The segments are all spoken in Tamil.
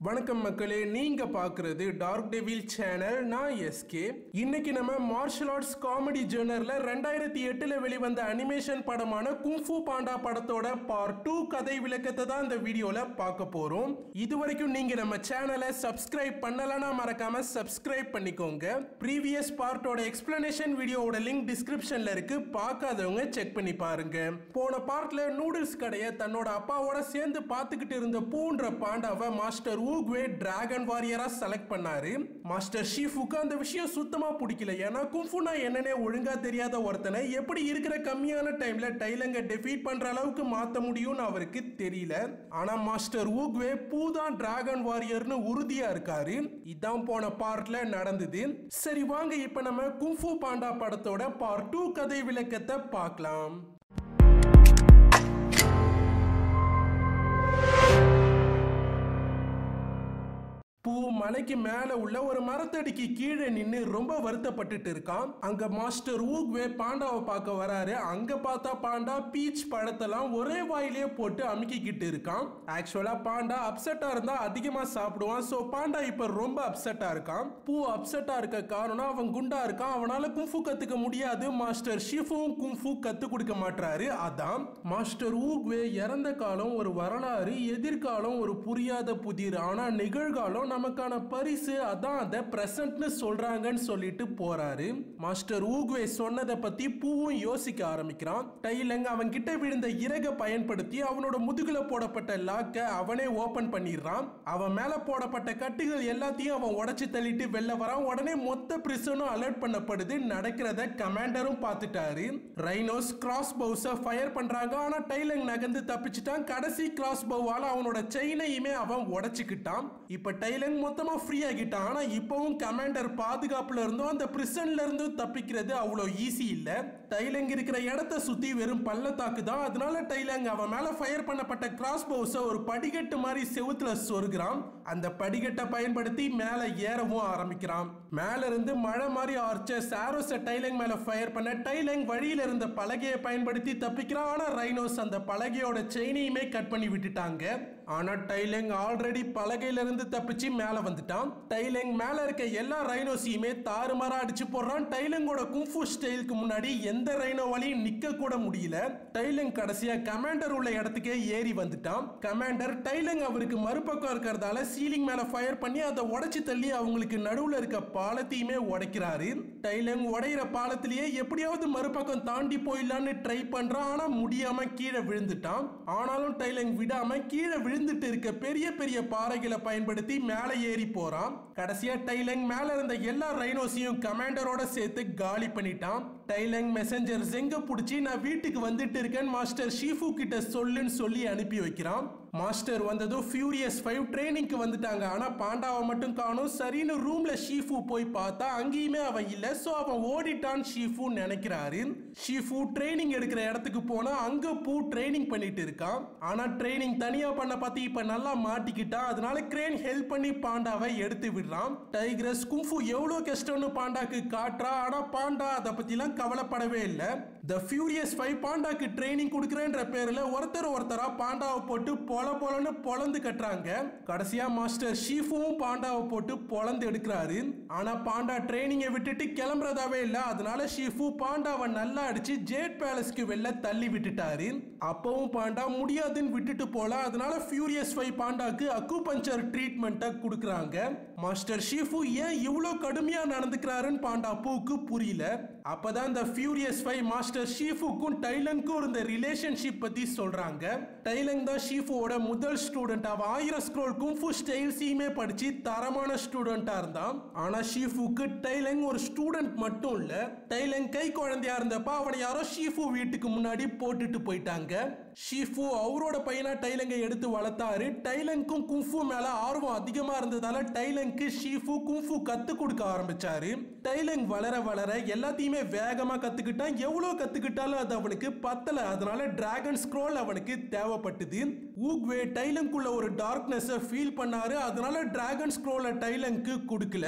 வணக்கம் மக்களே நீங்க பாக்குறது டார்க் டெவில் சேனல் நான் எஸ்கே இன்னைக்கு நம்ம மார்ஷல் ஆர்ட்ஸ் காமெடி ஜேர்னர்ல ரெண்டாயிரத்தி எட்டுல வெளிவந்த அனிமேஷன் படமான குங்ஃபு பாண்டா படத்தோட பார்ட் டூ கதை விளக்கத்தை தான் இந்த வீடியோல பார்க்க போறோம் இது வரைக்கும் நீங்க நம்ம சேனலை சப்ஸ்கிரைப் பண்ணலனா மறக்காம சப்ஸ்கிரைப் பண்ணிக்கோங்க ப்ரீவியஸ் பார்ட்டோட எக்ஸ்பிளனேஷன் வீடியோவோட லிங்க் டிஸ்கிரிப்ஷன்ல இருக்கு பார்க்காதவங்க செக் பண்ணி பாருங்க போன பார்ட்ல நூடுல்ஸ் கடையை தன்னோட அப்பாவோட சேர்ந்து பார்த்துக்கிட்டு இருந்த பூன்ற பாண்டாவை மாஸ்டர் ஊக்வே டிராகன் வாரியரா செலக்ட் பண்ணாரு மாஸ்டர் ஷீஃபுக்கு அந்த விஷயம் சுத்தமா பிடிக்கல ஏன்னா கும்ஃபுனா என்னன்னே ஒழுங்கா தெரியாத ஒருத்தனை எப்படி இருக்கிற கம்மியான டைம்ல டைலங்க டெஃபீட் பண்ற அளவுக்கு மாத்த முடியும்னு அவருக்கு தெரியல ஆனா மாஸ்டர் ஊக்வே பூ தான் டிராகன் வாரியர்னு உறுதியா இருக்காரு இதான் போன பார்ட்ல நடந்தது சரி வாங்க இப்ப நம்ம குங்ஃபு பாண்டா படத்தோட பார்ட் டூ கதை விளக்கத்தை பார்க்கலாம் பூ மலைக்கு மேல உள்ள ஒரு மரத்தடிக்கு கீழே நின்னு ரொம்ப வருத்தப்பட்டுட்டு இருக்கான் அங்க மாஸ்டர் ஊக்வே பாண்டாவை பார்க்க வராரு அங்க பார்த்தா பாண்டா பீச் பழத்தெல்லாம் ஒரே வாயிலே போட்டு அமுக்கிக்கிட்டு இருக்கான் ஆக்சுவலா பாண்டா அப்செட்டா இருந்தா அதிகமா சாப்பிடுவான் சோ பாண்டா இப்ப ரொம்ப அப்செட்டா இருக்கான் பூ அப்செட்டா இருக்க காரணம் அவன் குண்டா இருக்கான் அவனால குங்ஃபு கத்துக்க முடியாது மாஸ்டர் ஷிஃபும் குங்ஃபு கத்து கொடுக்க மாட்டாரு அதான் மாஸ்டர் ஊக்வே இறந்த காலம் ஒரு வரலாறு எதிர்காலம் ஒரு புரியாத புதிர் ஆனா நிகழ்காலம் நமக்கான பரிசு அதான் அதை பிரசன்ட்னு சொல்றாங்கன்னு சொல்லிட்டு போறாரு மாஸ்டர் ஊக்வே சொன்னதை பத்தி பூவும் யோசிக்க ஆரம்பிக்கிறான் டைலங் அவன் கிட்ட விழுந்த இறக பயன்படுத்தி அவனோட முதுகுல போடப்பட்ட லாக்க அவனே ஓபன் பண்ணிடுறான் அவன் மேல போடப்பட்ட கட்டுகள் எல்லாத்தையும் அவன் உடைச்சு தள்ளிட்டு வெளில வரான் உடனே மொத்த பிரிசனும் அலர்ட் பண்ணப்படுது நடக்கிறத கமாண்டரும் பார்த்துட்டாரு ரைனோஸ் கிராஸ் பவுஸ ஃபயர் பண்றாங்க ஆனா டைலங் நகர்ந்து தப்பிச்சிட்டான் கடைசி கிராஸ் பவுவால அவனோட செயினையுமே அவன் உடைச்சுக்கிட்டான் இப்ப டைலங் மொத்தமா ஃப்ரீ ஆகிட்டான் ஆனா இப்பவும் கமாண்டர் பாதுகாப்புல இருந்தும் அந்த பிரிசன்ல இருந்தும் தப்பிக்கிறது அவ்வளோ ஈஸி இல்ல டைலங் இருக்கிற இடத்த சுத்தி வெறும் பள்ளத்தாக்கு தான் அதனால டைலங் அவன் மேல ஃபயர் பண்ணப்பட்ட கிராஸ் பவுஸ ஒரு படிக்கட்டு மாதிரி செவுத்துல சொருகிறான் அந்த படிக்கட்டை பயன்படுத்தி மேல ஏறவும் ஆரம்பிக்கிறான் மேல இருந்து மழை மாதிரி ஆர்ச்சர் சாரோஸ டைலங் மேல ஃபயர் பண்ண டைலங் வழியில இருந்த பலகையை பயன்படுத்தி தப்பிக்கிறான் ஆனா ரைனோஸ் அந்த பலகையோட செயினையுமே கட் பண்ணி விட்டுட்டாங்க ஆனா டைலங் ஆல்ரெடி பலகையில இருந்து தப்பிச்சு மேல வந்துட்டான் டைலங் மேல இருக்க எல்லா ரைனோஸையுமே தாறுமாறா அடிச்சு போடுறான் டைலங்கோட குங்ஃபு ஸ்டைலுக்கு முன்னாடி எந்த ரைனோவாலையும் நிக்க கூட முடியல டைலங் கடைசியா கமாண்டர் உள்ள இடத்துக்கே ஏறி வந்துட்டான் கமாண்டர் டைலங் அவருக்கு மறுபக்கம் இருக்கிறதால சீலிங் மேல ஃபயர் பண்ணி அதை உடைச்சு தள்ளி அவங்களுக்கு நடுவுல இருக்க பாலத்தையுமே உடைக்கிறாரு டைலங் உடையிற பாலத்திலேயே எப்படியாவது மறுபக்கம் தாண்டி போயிடலான்னு ட்ரை பண்றான் ஆனா முடியாம கீழே விழுந்துட்டான் ஆனாலும் டைலங் விடாம கீழே விழுந்துட்டு இருக்க பெரிய பெரிய பாறைகளை பயன்படுத்தி மேலே ஏறி போறான் கடைசியா டைலங் மேல இருந்த எல்லா ரைனோஸையும் கமாண்டரோட சேர்த்து காலி பண்ணிட்டான் டைலங் மெசஞ்சர் ஜெங்க புடிச்சு நான் வீட்டுக்கு வந்துட்டு இருக்கேன் மாஸ்டர் ஷீஃபு கிட்ட சொல்லுன்னு சொல்லி அனுப்பி வைக்கிறான் மாஸ்டர் வந்ததும் ஃபியூரியஸ் ஃபைவ் ட்ரைனிங்க்கு வந்துட்டாங்க ஆனா பாண்டாவை மட்டும் காணும் சரின்னு ரூம்ல ஷீஃபு போய் பார்த்தா அங்கேயுமே அவன் இல்ல சோ அவன் ஓடிட்டான் ஷீஃபு நினைக்கிறாரு ஷீஃபு ட்ரைனிங் எடுக்கிற இடத்துக்கு போனா அங்க பூ ட்ரைனிங் பண்ணிட்டு இருக்கான் ஆனா ட்ரைனிங் தனியா பண்ண பார்த்து இப்ப நல்லா மாட்டிக்கிட்டான் அதனால கிரேன் ஹெல்ப் பண்ணி பாண்டாவை எடுத்து விடுறான் டைக்ரஸ் குங்ஃபு எவ்வளவு கஷ்டம்னு பாண்டாக்கு காட்டுறா ஆனா பாண்டா அதை பத்திலாம் கவலைப்படவே இல்லை த ஃபியூரியஸ் ஃபைவ் பாண்டாக்கு ட்ரைனிங் கொடுக்குறேன்ற பேர்ல ஒருத்தர் ஒருத்தரா பாண்டாவை போட்டு பொல பொலன்னு பொலந்து கட்டுறாங்க கடைசியா மாஸ்டர் ஷீஃபும் பாண்டாவை போட்டு பொலந்து எடுக்கிறாரு ஆனா பாண்டா ட்ரைனிங்கை விட்டுட்டு கிளம்புறதாவே இல்ல அதனால ஷீஃபு பாண்டாவை நல்லா அடிச்சு ஜேட் பேலஸ்க்கு வெளில தள்ளி விட்டுட்டாரு அப்பவும் பாண்டா முடியாதுன்னு விட்டுட்டு போல அதனால ஃபியூரியஸ் ஃபைவ் பாண்டாக்கு அக்கு பஞ்சர் ட்ரீட்மெண்ட்டை கொடுக்குறாங்க மாஸ்டர் ஷீஃபு ஏன் இவ்வளோ கடுமையா நடந்துக்கிறாருன்னு பாண்டா பூக்கு புரியல அப்பதான் இந்த ஃபியூரியஸ் ஃபைவ் மாஸ்டர் ஷீஃபுக்கும் டைலங்க்கும் இருந்த ரிலேஷன்ஷிப் பத்தி சொல்றாங்க டைலங் தான் ஷீஃபுவோட முதல் ஸ்டூடெண்ட் அவன் ஆயிரம் ஸ்க்ரோல் குங்ஃபு ஸ்டைல்ஸையுமே படிச்சு தரமான ஸ்டூடெண்டா இருந்தான் ஆனா ஷீஃபுக்கு டைலங் ஒரு ஸ்டூடெண்ட் மட்டும் இல்ல டைலங் கை குழந்தையா இருந்தப்ப அவனை யாரோ ஷீஃபு வீட்டுக்கு முன்னாடி போட்டுட்டு போயிட்டாங்க ஷீஃபு அவரோட பையனா டைலங்கை எடுத்து வளர்த்தாரு டைலங்க்கும் குங்ஃபு மேல ஆர்வம் அதிகமா இருந்ததால டைலங்க்கு ஷீஃபு குங்ஃபு கத்து கொடுக்க ஆரம்பிச்சாரு டைலங் வளர வளர எல்லாத்தையுமே வேகமா கத்துக்கிட்டான் எவ்வளவு கத்துக்கிட்டாலும் அது அவனுக்கு பத்தல அதனால டிராகன் ஸ்க்ரோல் அவனுக்கு தேவைப்பட்டது ஊக்வே டைலங்குள்ள ஒரு டார்க்னஸ் ஃபீல் பண்ணாரு அதனால டிராகன் ஸ்க்ரோல டைலங்க்கு கொடுக்கல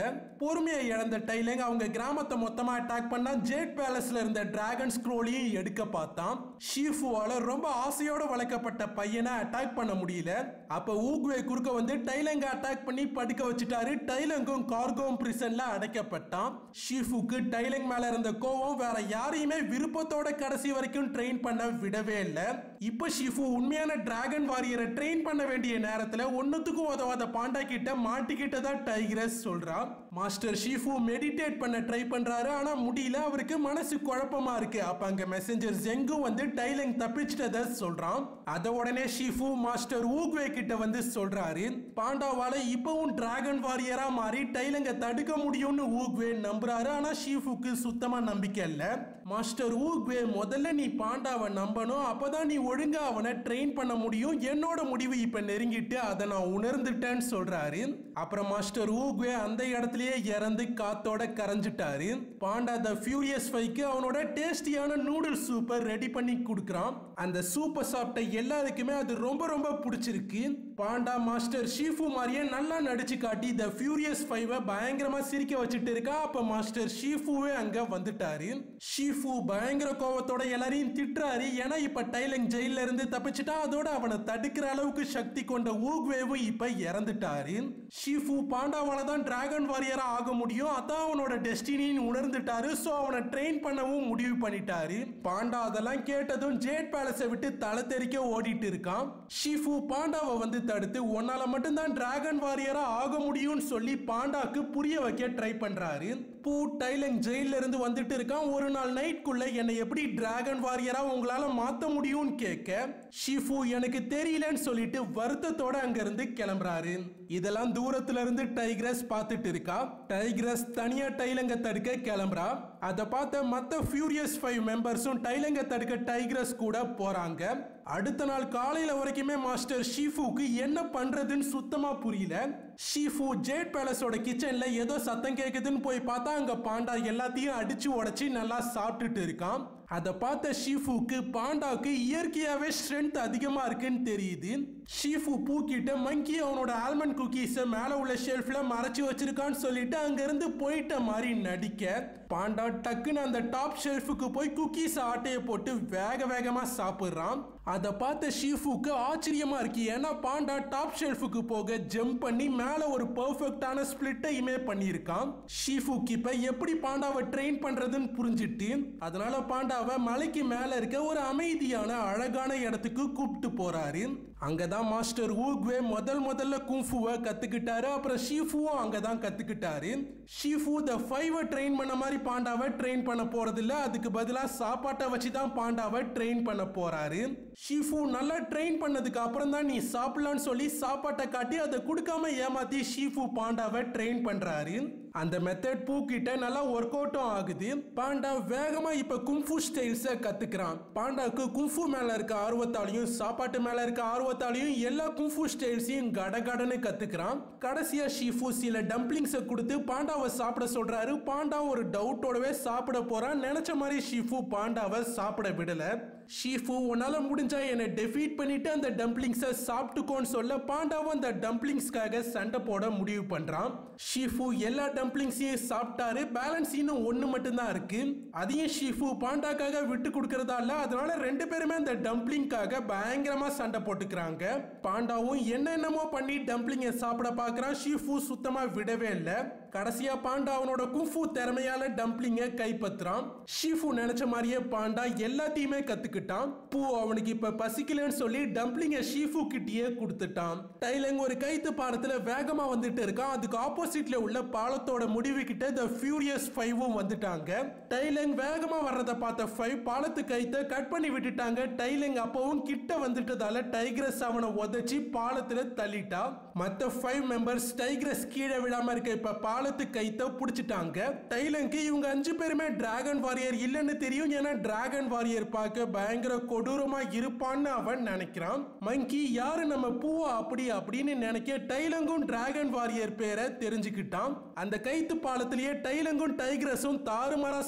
பொறுமையை இழந்த டைலங் அவங்க கிராமத்தை மொத்தமா அட்டாக் பண்ணா ஜேட் பேலஸ்ல இருந்த டிராகன் ஸ்க்ரோலையும் எடுக்க பார்த்தான் ஷீஃபுவால ரொம்ப ஆசையோட வளர்க்கப்பட்ட பையனை அட்டாக் பண்ண முடியல அப்ப ஊக்வே குறுக்க வந்து டைலங்க அட்டாக் பண்ணி படுக்க வச்சுட்டாரு டைலங்கும் கார்கோம் பிரிசன்ல அடைக்கப்பட்டான் ஷீஃபுக்கு டைலங் மேல இருந்த கோவம் வேற யாரையுமே விருப்பத்தோட கடைசி வரைக்கும் ட்ரெயின் பண்ண விடவே இல்லை இப்போ ஷீஃபு உண்மையான டிராகன் வாரியரை ட்ரெயின் பண்ண வேண்டிய நேரத்துல ஒன்னுத்துக்கும் உதவாத பாண்டா கிட்ட மாட்டிக்கிட்டதா டைகரஸ் சொல்றான் மாஸ்டர் ஷீஃபு மெடிடேட் பண்ண ட்ரை பண்றாரு ஆனா முடியல அவருக்கு மனசு குழப்பமா இருக்கு அப்ப அங்க மெசஞ்சர் ஜெங்கு வந்து டைலங் தப்பிச்சிட்டத சொல்றான் அத உடனே ஷீஃபு மாஸ்டர் ஊக்வே கிட்ட வந்து சொல்றாரு பாண்டாவால இப்பவும் டிராகன் வாரியரா மாறி டைலங்க தடுக்க முடியும்னு ஊக்வே நம்புறாரு ஆனா ஷீஃபுக்கு சுத்தமா நம்பிக்கை இல்ல மாஸ்டர் ஊக்வே முதல்ல நீ பாண்டாவை நம்பணும் அப்பதான் நீ ஒழுங்கா அவனை ட்ரெயின் பண்ண முடியும் என்னோட முடிவு இப்ப நெருங்கிட்டு அதை நான் உணர்ந்துட்டேன்னு சொல்றாரு அப்புறம் மாஸ்டர் ஊக்வே அந்த இடத்துலயே இறந்து காத்தோட கரைஞ்சிட்டாரு பாண்டா த ஃபியூரியஸ் ஃபைக்கு அவனோட டேஸ்டியான நூடுல் சூப்பர் ரெடி பண்ணி கொடுக்குறான் அந்த சூப்பர் சாப்பிட்ட எல்லாருக்குமே அது ரொம்ப ரொம்ப பிடிச்சிருக்கு பாண்டா மாஸ்டர் ஷீஃபு மாதிரியே நல்லா நடிச்சு காட்டி த ஃபியூரியஸ் ஃபைவை பயங்கரமா சிரிக்க வச்சுட்டு இருக்கா அப்ப மாஸ்டர் ஷீஃபுவே அங்க வந்துட்டாரு ஷீஃபு பயங்கர கோவத்தோட எல்லாரையும் திட்டுறாரு ஏன்னா இப்ப டைலங் ஜெயில இருந்து தப்பிச்சுட்டா அதோட அவனை தடுக்கிற அளவுக்கு சக்தி கொண்ட ஊக்வேவும் இப்ப இறந்துட்டாரு ஷீஃபு பாண்டாவால தான் டிராகன் வாரியரா ஆக முடியும் அதான் அவனோட டெஸ்டினின்னு உணர்ந்துட்டாரு சோ அவனை ட்ரெயின் பண்ணவும் முடிவு பண்ணிட்டாரு பாண்டா அதெல்லாம் கேட்டதும் ஜேட் பேலஸை விட்டு தலை தெறிக்க ஓடிட்டு இருக்கான் ஷீஃபு பாண்டாவை வந்து தடுத்து உன்னால மட்டும்தான் டிராகன் வாரியரா ஆக முடியும்னு சொல்லி பாண்டாக்கு புரிய வைக்க ட்ரை பண்றாரு பூ டைலங் ஜெயில இருந்து வந்துட்டு இருக்கான் ஒரு நாள் நைட்குள்ள என்னை எப்படி டிராகன் வாரியரா உங்களால மாத்த முடியும்னு கேட்க ஷிஃபு எனக்கு தெரியலன்னு சொல்லிட்டு வருத்தத்தோட அங்க இருந்து கிளம்புறாரு இதெல்லாம் தூரத்துல இருந்து டைக்ரஸ் பார்த்துட்டு இருக்கா டைக்ரஸ் தனியா டைலங்க தடுக்க கிளம்புறா அதை பார்த்த மத்த ஃபியூரியஸ் ஃபைவ் மெம்பர்ஸும் டைலங்க தடுக்க டைக்ரஸ் கூட போறாங்க அடுத்த நாள் காலையில வரைக்குமே மாஸ்டர் ஷீஃபுக்கு என்ன பண்றதுன்னு சுத்தமா புரியல ஷீஃபு ஜேட் பேலஸோட கிச்சன்ல ஏதோ சத்தம் கேக்குதுன்னு போய் பார்த்தா அங்க பாண்டா எல்லாத்தையும் அடிச்சு உடைச்சு நல்லா சாப்பிட்டுட்டு இருக்கான் அதை பார்த்த ஷீஃபுக்கு பாண்டாவுக்கு இயற்கையாவே ஸ்ட்ரென்த் அதிகமா இருக்குன்னு தெரியுது ஷீஃபு பூக்கிட்ட மங்கி அவனோட ஆல்மண்ட் குக்கீஸை மேல உள்ள ஷெல்ஃப்ல மறைச்சு வச்சிருக்கான்னு சொல்லிட்டு அங்க இருந்து போயிட்ட மாதிரி நடிக்க பாண்டா டக்குன்னு அந்த டாப் ஷெல்ஃபுக்கு போய் குக்கீஸ் ஆட்டைய போட்டு வேக வேகமா சாப்பிடுறான் அதை பார்த்த ஷீஃபுக்கு ஆச்சரியமா இருக்கு ஏன்னா பாண்டா டாப் ஷெல்ஃபுக்கு போக ஜம்ப் பண்ணி மேல ஒரு பெர்ஃபெக்டான ஸ்பிளிட்டையுமே பண்ணியிருக்கான் ஷீஃபுக்கு இப்ப எப்படி பாண்டாவை ட்ரெயின் பண்றதுன்னு புரிஞ்சிட்டு அதனால பாண்டாவை மலைக்கு மேல இருக்க ஒரு அமைதியான அழகான இடத்துக்கு கூப்பிட்டு போறாரு அங்கதான் மாஸ்டர் ஊக்வே முதல் முதல்ல குங்ஃபுவை கத்துக்கிட்டாரு அப்புறம் ஷீஃபுவும் அங்கதான் கத்துக்கிட்டாரு ஷீஃபு த ஃபைவ ட்ரெயின் பண்ண மாதிரி பாண்டாவை ட்ரெயின் பண்ண போறதில்ல அதுக்கு பதிலா சாப்பாட்டை வச்சு தான் பாண்டாவை ட்ரெயின் பண்ண போறாரு ஷீஃபு நல்லா ட்ரெயின் பண்ணதுக்கு அப்புறம் தான் நீ சாப்பிடலான்னு சொல்லி சாப்பாட்டை காட்டி அதை கொடுக்காம ஏமாத்தி ஷீஃபு பாண்டாவை ட்ரெயின் பண்றாரு அந்த மெத்தட் பூக்கிட்ட நல்லா ஒர்க் அவுட்டும் ஆகுது பாண்டா வேகமா இப்ப கும்ஃபு ஸ்டைல்ஸை கத்துக்கிறான் பாண்டாவுக்கு கும்ஃபு மேல இருக்க ஆர்வத்தாலையும் சாப்பாட்டு மேல இருக்க ஆர்வத்தாலையும் எல்லா கும்ஃபு ஸ்டைல்ஸையும் கடகடன்னு கத்துக்கிறான் கடைசியா ஷீஃபு சில டம்ப்ளிங்ஸை கொடுத்து பாண்டாவை சாப்பிட சொல்றாரு பாண்டா ஒரு டவுட்டோடவே சாப்பிட போறான் நினைச்ச மாதிரி ஷீஃபு பாண்டாவை சாப்பிட விடல ஷீஃபு உன்னால முடிஞ்சா என்னை டெஃபீட் பண்ணிட்டு அந்த டம்ப்ளிங்ஸை சாப்பிட்டுக்கோன்னு சொல்ல பாண்டாவும் அந்த டம்ப்ளிங்ஸ்க்காக சண்டை போட முடிவு பண்றான் ஷீஃபு எல்லா டம்ப்ளிங்ஸையும் சாப்பிட்டாரு பேலன்ஸ் இன்னும் ஒன்று மட்டும்தான் இருக்கு அதையும் ஷீஃபு பாண்டாக்காக விட்டு கொடுக்கறதா இல்ல அதனால ரெண்டு பேருமே அந்த டம்ப்ளிங்காக பயங்கரமா சண்டை போட்டுக்கிறாங்க பாண்டாவும் என்னென்னமோ பண்ணி டம்ப்ளிங்கை சாப்பிட பார்க்கறான் ஷீஃபு சுத்தமா விடவே இல்லை கடைசியா பாண்டா அவனோட குஃபு திறமையால டம்ப்ளிங்கை கைப்பற்றுறான் ஷீஃபு நினைச்ச மாதிரியே பாண்டா எல்லாத்தையுமே கத்துக்கிட்டான் பூ அவனுக்கு இப்ப பசிக்கலன்னு சொல்லி டம்ப்ளிங்கை ஷீஃபு கிட்டயே கொடுத்துட்டான் டைலங் ஒரு கைத்து பாலத்துல வேகமா வந்துட்டு இருக்கான் அதுக்கு ஆப்போசிட்ல உள்ள பாலத்தோட முடிவு கிட்ட த ஃபியூரியஸ் ஃபைவும் வந்துட்டாங்க டைலங் வேகமா வர்றத பார்த்த ஃபைவ் பாலத்து கைத்தை கட் பண்ணி விட்டுட்டாங்க டைலங் அப்பவும் கிட்ட வந்துட்டதால டைக்ரஸ் அவனை உதைச்சி பாலத்துல தள்ளிட்டா மத்த ஃபைவ் மெம்பர்ஸ் டைக்ரஸ் கீழே விழாம இருக்க இப்ப பாலத்து கைத்தை புடிச்சிட்டாங்க டைலங்க்கு இவங்க அஞ்சு பேருமே டிராகன் வாரியர் இல்லைன்னு தெரியும் ஏன்னா டிராகன் வாரியர் பார்க்க பயங்கர கொடூரமா இருப்பான்னு அவன் நினைக்கிறான் மங்கி யாரு நம்ம பூவா அப்படி அப்படின்னு நினைக்க டைலங்கும் டிராகன் வாரியர் பேரை தெரிஞ்சுக்கிட்டான் அந்த கைத்து பாலத்திலேயே டைலங்கும் டைக்ரஸும் தாறுமாறா சண்டை போட்டு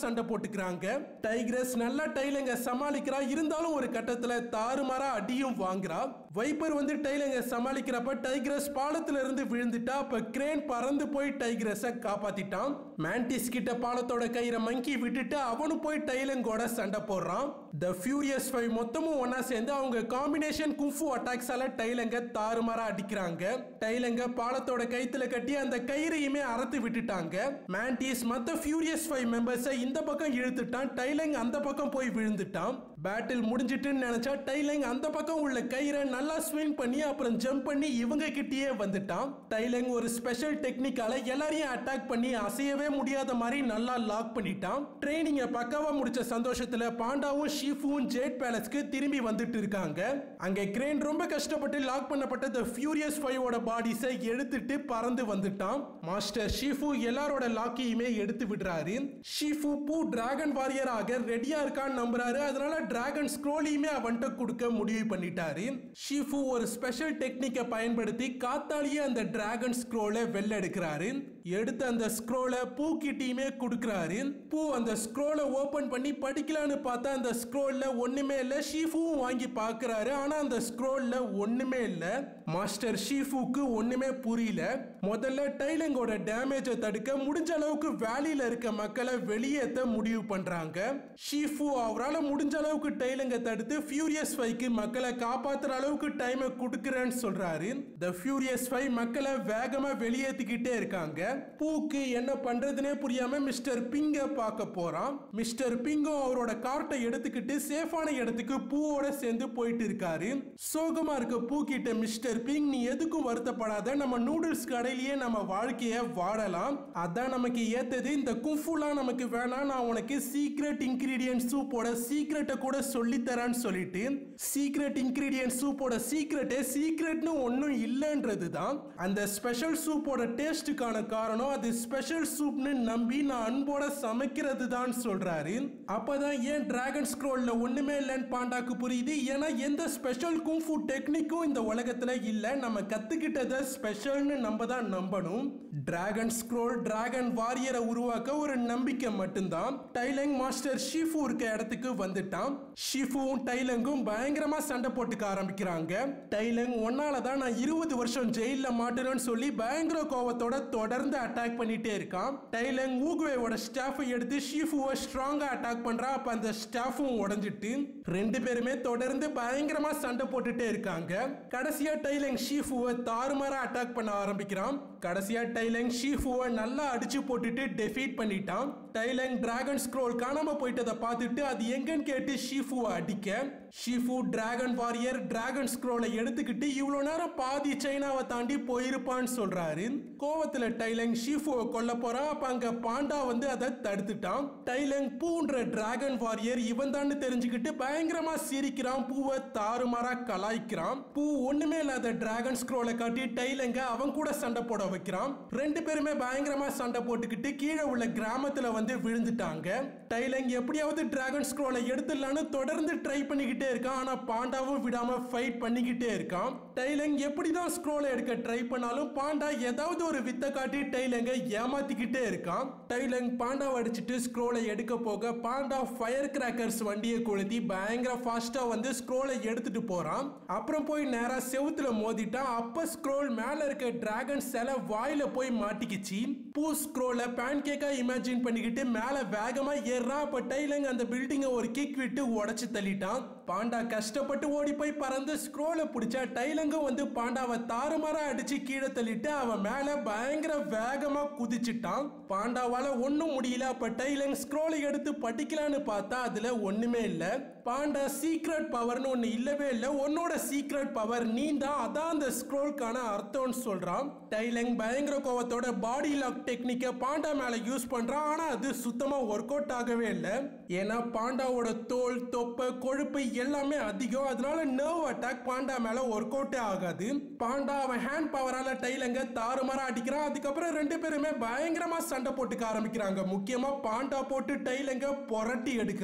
போட்டுக்கிறாங்க டைக்ரஸ் நல்லா டைலங்க சமாளிக்கிறா இருந்தாலும் ஒரு கட்டத்துல தாறுமாறா அடியும் வாங்குறா வைப்பர் வந்து டைலங்க சமாளிக்கிறப்ப டைக்ரஸ் பாலத்துல இருந்து விழுந்துட்டா அப்ப கிரேன் பறந்து போய் டைக்ரஸ காப்பாத்திட்டான் மேண்டிஸ் கிட்ட பாலத்தோட கயிறை மங்கி விட்டுட்டு அவனும் போய் டைலங்கோட சண்டை போடுறான் த ஃபியூரியஸ் ஃபைவ் மொத்தமும் ஒன்னா சேர்ந்து அவங்க காம்பினேஷன் குஃபு அட்டாக்ஸால டைலங்க தாறுமாறா அடிக்கிறாங்க டைலங்க பாலத்தோட கைத்துல கட்டி அந்த கயிறையுமே அறுத்து விட்டுட்டாங்க மேண்டிஸ் மத்த ஃபியூரியஸ் ஃபைவ் மெம்பர்ஸை இந்த பக்கம் இழுத்துட்டான் டைலங் அந்த பக்கம் போய் விழுந்துட்டான் பேட்டில் முடிஞ்சிட்டுன்னு நினைச்சா டைலங் அந்த பக்கம் உள்ள கயிறை நல்லா ஸ்விங் பண்ணி அப்புறம் ஜம்ப் பண்ணி இவங்க கிட்டயே வந்துட்டான் டைலங் ஒரு ஸ்பெஷல் டெக்னிக்கால எல்லாரையும் அட்டாக் பண்ணி அசையவே முடியாத மாதிரி நல்லா லாக் பண்ணிட்டான் ட்ரைனிங்க பக்காவா முடிச்ச சந்தோஷத்துல பாண்டாவும் ஷீஃபுவும் ஜேட் பேலஸ்க்கு திரும்பி வந்துட்டு இருக்காங்க அங்க கிரேன் ரொம்ப கஷ்டப்பட்டு லாக் பண்ணப்பட்ட த ஃபியூரியஸ் ஃபைவோட பாடிஸை எடுத்துட்டு பறந்து வந்துட்டான் மாஸ்டர் ஷீஃபு எல்லாரோட லாக்கையுமே எடுத்து விடுறாரு ஷீஃபு பூ டிராகன் வாரியர் ஆக ரெடியா இருக்கான்னு நம்புறாரு அதனால டிராகன் ஸ்க்ரோலையுமே அவன்கிட்ட கொடுக்க முடிவு பண்ணிட்டாரு ஷீஃபு ஒரு ஸ்பெஷல் டெக்னிக்கை பயன்படுத்தி காத்தாலேயே அந்த டிராகன் ஸ்க்ரோலை வெளில எடுக்கிறாரு எடுத்து அந்த ஸ்க்ரோலை பூ கிட்டயுமே கொடுக்குறாரு பூ அந்த ஸ்க்ரோலை ஓபன் பண்ணி படிக்கலான்னு பார்த்தா அந்த ஸ்க்ரோல்ல ஒண்ணுமே இல்ல ஷீஃபுவும் வாங்கி பார்க்கறாரு ஆனா அந்த ஸ்க்ரோல்ல ஒண்ணுமே இல்ல மாஸ்டர் ஷீஃபுக்கு ஒண்ணுமே புரியல முதல்ல டைலங்கோட டேமேஜை தடுக்க முடிஞ்ச அளவுக்கு வேலியில இருக்க மக்களை வெளியேற்ற முடிவு பண்றாங்க ஷீஃபு அவரால் முடிஞ்ச அளவுக்கு டைலங்க தடுத்து ஃபியூரியஸ் ஃபைவ்க்கு மக்களை காப்பாத்துற அளவுக்கு டைமை கொடுக்குறேன்னு சொல்றாரு த ஃபியூரியஸ் ஃபைவ் மக்களை வேகமா வெளியேற்றிக்கிட்டே இருக்காங்க பூக்கு என்ன பண்றதுனே புரியாம மிஸ்டர் பிங்க பார்க்க போறான் மிஸ்டர் பிங்கும் அவரோட கார்ட்டை எடுத்துக்கிட்டு சேஃபான இடத்துக்கு பூவோட சேர்ந்து போயிட்டு இருக்காரு சோகமா இருக்க பூ கிட்ட மிஸ்டர் பிங் நீ எதுக்கும் வருத்தப்படாத நம்ம நூடுல்ஸ் கடையிலேயே நம்ம வாழ்க்கைய வாழலாம் அதான் நமக்கு ஏத்தது இந்த குஃபுலாம் நமக்கு வேணாம் நான் உனக்கு சீக்ரெட் இன்கிரீடியன்ட் சூப்போட சீக்ரெட்டை கூட சொல்லி தரேன்னு சொல்லிட்டு சீக்ரெட் இன்கிரீடியன்ட் சூப்போட சீக்ரெட்டே சீக்ரெட்னு ஒன்றும் இல்லைன்றது தான் அந்த ஸ்பெஷல் சூப்போட டேஸ்ட்டுக்கான காரணம் அது ஸ்பெஷல் சூப்னு நம்பி நான் அன்போட சமைக்கிறது தான் சொல்றாரு அப்பதான் ஏன் டிராகன் ஸ்க்ரோல்ல ஒண்ணுமே இல்லைன்னு பாண்டாக்கு புரியுது ஏன்னா எந்த ஸ்பெஷல் குங்ஃபு டெக்னிக்கும் இந்த உலகத்துல இல்ல நம்ம கத்துக்கிட்டதை ஸ்பெஷல்னு நம்ம தான் நம்பணும் டிராகன் ஸ்க்ரோல் டிராகன் வாரியரை உருவாக்க ஒரு நம்பிக்கை மட்டும்தான் டைலங் மாஸ்டர் ஷீஃபு இருக்க இடத்துக்கு வந்துட்டான் ஷீஃபுவும் டைலங்கும் பயங்கரமா சண்டை போட்டுக்க ஆரம்பிக்கிறாங்க டைலங் ஒன்னால தான் நான் இருபது வருஷம் ஜெயில மாட்டுறேன்னு சொல்லி பயங்கர கோவத்தோட தொடர்ந்து அட்டாக் பண்ணிட்டே இருக்கான் டைலங் ஊகுவேவோட ஸ்டாஃபை எடுத்து ஷீஃபுவை ஸ்ட்ராங்கா அட்டாக் பண்றா அப்ப அந்த ஸ்டாஃபும் உடைஞ்சிட்டு ரெண்டு பேருமே தொடர்ந்து பயங்கரமா சண்டை போட்டுட்டே இருக்காங்க கடைசியா டைலங் ஷீஃபுவை தாறுமாறா அட்டாக் பண்ண ஆரம்பிக்கிறான் கடைசியா டைலங் ஷீஃபுவை நல்லா அடிச்சு போட்டுட்டு டெஃபீட் பண்ணிட்டான் டைலங் டிராகன் ஸ்க்ரோல் காணாம போயிட்டதை பார்த்துட்டு அது எங்கன்னு கேட்டு ஷீஃபுவை அடிக்க ஷீஃபு டிராகன் வாரியர் டிராகன் ஸ்க்ரோலை எடுத்துக்கிட்டு இவ்வளோ நேரம் பாதி சைனாவை தாண்டி போயிருப்பான்னு சொல்றாரு கோவத்துல டைலங் ஷீஃபுவை கொல்ல போறான் அப்ப அங்க பாண்டா வந்து அதை தடுத்துட்டான் டைலங் பூன்ற டிராகன் வாரியர் இவன் தான் தெரிஞ்சுக்கிட்டு பயங்கரமா சிரிக்கிறான் பூவை தாறுமாறா கலாய்க்கிறான் பூ ஒண்ணுமே இல்லாத டிராகன் ஸ்க்ரோலை காட்டி டைலங்க அவன் கூட சண்டை போட வைக்கிறான் ரெண்டு பேருமே பயங்கரமா சண்டை போட்டுக்கிட்டு கீழே உள்ள கிராமத்துல வந்து விழுந்துட்டாங்க டைலங் எப்படியாவது டிராகன் ஸ்க்ரோலை எடுத்துடலான்னு தொடர்ந்து ட்ரை பண்ணிக்கிட்டே இருக்கான் ஆனா பாண்டாவும் விடாம ஃபைட் பண்ணிக்கிட்டே இருக்கான் டைலங் எப்படிதான் ஸ்க்ரோலை எடுக்க ட்ரை பண்ணாலும் பாண்டா ஏதாவது ஒரு வித்தை காட்டி டைலங்க ஏமாத்திக்கிட்டே இருக்கான் டைலங் பாண்டாவை அடிச்சிட்டு ஸ்க்ரோலை எடுக்க போக பாண்டா ஃபயர் கிராக்கர்ஸ் வண்டியை கொளுத்தி பயங்கர ஃபாஸ்டா வந்து ஸ்க்ரோலை எடுத்துட்டு போறான் அப்புறம் போய் நேரா செவுத்துல மோதிட்டான் அப்ப ஸ்க்ரோல் மேல இருக்க டிராகன் சிலை வாயில போய் மாட்டிக்கிச்சு பூ ஸ்க்ரோலை பேன் கேக்கா இமேஜின் பண்ணிக்கிட்டு மேல வேகமா ஏறான் அப்ப டைலங் அந்த பில்டிங்கை ஒரு கிக் விட்டு உடைச்சு தள்ளிட்டான் பாண்டா கஷ்டப்பட்டு ஓடி போய் பறந்து ஸ்க்ரோலை பிடிச்சா டைலங்கும் வந்து பாண்டாவை தாறுமாறா அடிச்சு கீழே தள்ளிட்டு அவன் மேல பயங்கர வேகமா குதிச்சிட்டான் பாண்டாவால ஒண்ணும் முடியல அப்ப டைலங் ஸ்க்ரோலை எடுத்து படிக்கலான்னு பார்த்தா அதுல ஒண்ணுமே இல்ல பாண்டா சீக்ரெட் பவர்னு ஒண்ணு இல்லவே இல்ல உன்னோட சீக்ரெட் பவர் நீ தான் அதான் அந்த ஸ்க்ரோல்கான அர்த்தம்னு சொல்றான் டைலங் பயங்கர கோவத்தோட பாடி லாக் டெக்னிக்கை பாண்டா மேல யூஸ் பண்றான் ஆனா அது சுத்தமா ஒர்க் அவுட் ஆகவே இல்லை ஏன்னா பாண்டாவோட தோல் தொப்பை கொழுப்பு எல்லாமே அதிகம் அதனால நர்வ் அட்டாக் பாண்டா மேல ஒர்க் அவுட்டே ஆகாது பாண்டா அவன் ஹேண்ட் பவரால டைலங்க தாறுமாறா அடிக்கிறான் அதுக்கப்புறம் ரெண்டு பேருமே பயங்கரமா சண்டை போட்டுக்க ஆரம்பிக்கிறாங்க முக்கியமா பாண்டா போட்டு டைலங்க புரட்டி எடுக்கிறான்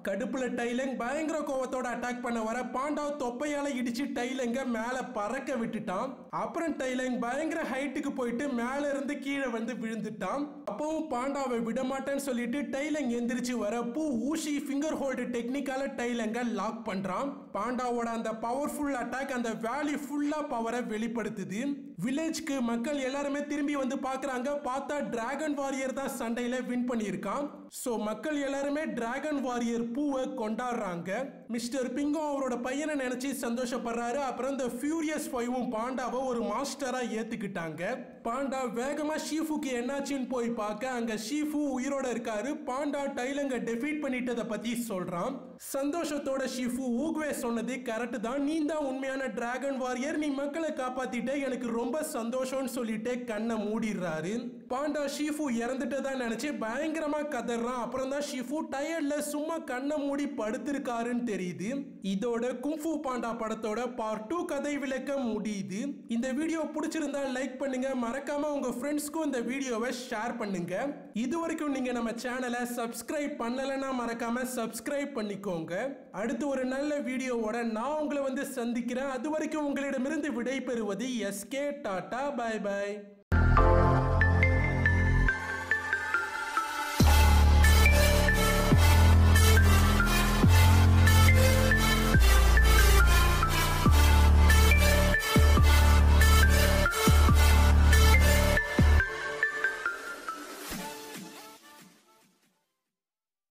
கடுப்புல டைலங் பயங்கர கோவத்தோட அட்டாக் பண்ண வர பாண்டா தொப்பையால இடிச்சு டைலங்க மேல பறக்க விட்டுட்டான் அப்புறம் டைலங் பயங்கர ஹைட்டுக்கு போயிட்டு மேல இருந்து கீழே வந்து விழுந்துட்டான் அப்பவும் பாண்டாவை விட மாட்டேன்னு சொல்லிட்டு டைலங் எந்திரிச்சு வர பூ ஊசி ஃபிங்கர் ஹோல்டு டெக்னிக்கால டைலங்க லாக் பண்றான் பாண்டாவோட அந்த பவர்ஃபுல் அட்டாக் அந்த வேலி ஃபுல்லா பவரை வெளிப்படுத்துது வில்லேஜ்க்கு மக்கள் எல்லாருமே திரும்பி வந்து பார்க்கறாங்க பார்த்தா டிராகன் வாரியர் தான் சண்டையில வின் பண்ணியிருக்கான் சோ மக்கள் எல்லாருமே டிராகன் வாரியர் பூவை கொண்டாடுறாங்க மிஸ்டர் பிங்கோ அவரோட பையனை நினைச்சு சந்தோஷப்படுறாரு அப்புறம் இந்த ஃபியூரியஸ் ஃபைவும் பாண்டாவை ஒரு மாஸ்டரா ஏத்துக்கிட்டாங்க பாண்டா வேகமா ஷீஃபுக்கு என்னாச்சுன்னு போய் பார்க்க அங்க ஷீஃபு உயிரோட இருக்காரு பாண்டா டைலங்க டெஃபீட் பண்ணிட்டதை பத்தி சொல்றான் சந்தோஷத்தோட ஷீஃபு ஊக்வே சொன்னது கரெக்ட் தான் நீ தான் உண்மையான டிராகன் வாரியர் நீ மக்களை காப்பாத்திட்ட எனக்கு ரொம்ப சந்தோஷம்னு சொல்லிட்டு கண்ணை மூடிடுறாரு பாண்டா ஷீஃபு இறந்துட்டதா நினைச்சு பயங்கரமா கதறான் அப்புறம் தான் ஷீஃபு டயர்ட்ல சும்மா கண்ணை மூடி படுத்திருக்காருன்னு தெரியுது இதோட குங்ஃபு பாண்டா படத்தோட பார்ட் டூ கதை விளக்க முடியுது இந்த வீடியோ பிடிச்சிருந்தா லைக் பண்ணுங்க மறக்காம உங்க ஃப்ரெண்ட்ஸ்க்கும் இந்த வீடியோவை ஷேர் பண்ணுங்க இது வரைக்கும் நீங்க நம்ம சேனலை சப்ஸ்கிரைப் பண்ணலைன்னா மறக்காம சப்ஸ்கிரைப் பண்ணிக்கோங்க அடுத்து ஒரு நல்ல வீடியோவோட நான் உங்களை வந்து சந்திக்கிறேன் அது வரைக்கும் உங்களிடமிருந்து விடை பெறுவது எஸ்கே டாடா பை பை